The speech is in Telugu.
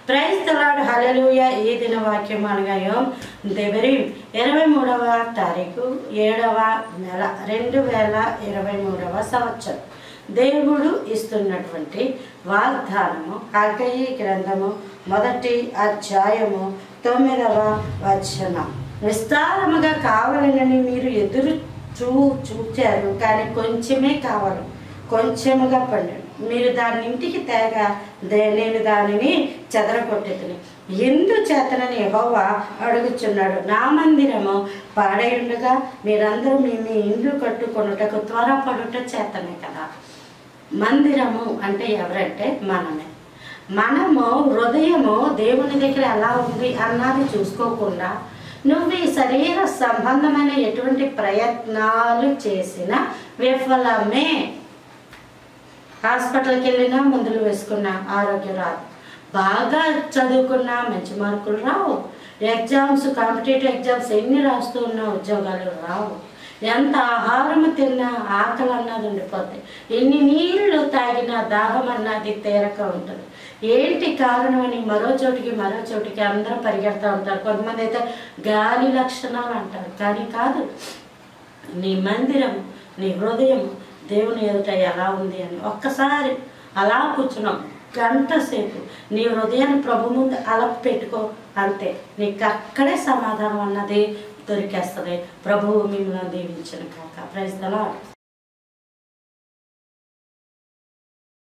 ప్రైజ్ తలాడు హలలుయ ఈ దిన వాక్యం అనగా దేవరి ఇరవై మూడవ తారీఖు ఏడవ నెల రెండు వేల ఇరవై మూడవ సంవత్సరం దేవుడు ఇస్తున్నటువంటి వాగ్దానము హల్కయి గ్రంథము మొదటి అధ్యాయము తొమ్మిదవ వచనం విస్తారముగా కావాలని మీరు ఎదురు చూ చూచారు కానీ కొంచెమే కావాలి కొంచెముగా పండు మీరు దాని ఇంటికి తేగ దే- నేను దానిని చెదరగొట్టెతుని ఎందు చేతనని యెహోవా అడుగుచున్నాడు నా మందిరము పాడైండగా మీరందరూ మీ మీ ఇండ్లు కట్టుకొనుటకు త్వరపడుట చేతనే కదా మందిరము అంటే ఎవరంటే మనమే మనము హృదయము దేవుని దగ్గర ఎలా ఉంది అన్నది చూసుకోకుండా నువ్వు ఈ శరీర సంబంధమైన ఎటువంటి ప్రయత్నాలు చేసినా విఫలమే హాస్పిటల్కి వెళ్ళినా మందులు వేసుకున్నా ఆరోగ్యం రాదు బాగా చదువుకున్నా మంచి మార్కులు రావు ఎగ్జామ్స్ కాంపిటేటివ్ ఎగ్జామ్స్ ఎన్ని రాస్తూ ఉన్నా ఉద్యోగాలు రావు ఎంత ఆహారం తిన్నా ఆకలి అన్నది ఉండిపోతాయి ఎన్ని నీళ్లు తాగినా దాహం అన్నది తేరక ఉంటుంది ఏంటి కారణం అని మరో చోటికి మరో చోటికి అందరూ పరిగెడతా ఉంటారు కొంతమంది అయితే గాలి లక్షణాలు అంటారు కానీ కాదు నీ మందిరం నీ హృదయం దేవుని ఎదుట ఎలా ఉంది అని ఒక్కసారి అలా కూర్చున్నాం గంట సేపు నీ హృదయాన్ని ప్రభు ముందు అలా పెట్టుకో అంతే నీకు అక్కడే సమాధానం అన్నది దొరికేస్తుంది ప్రభువు మిమ్మల్ని దీవించను కాక ప్రైజ్ ద లార్డ్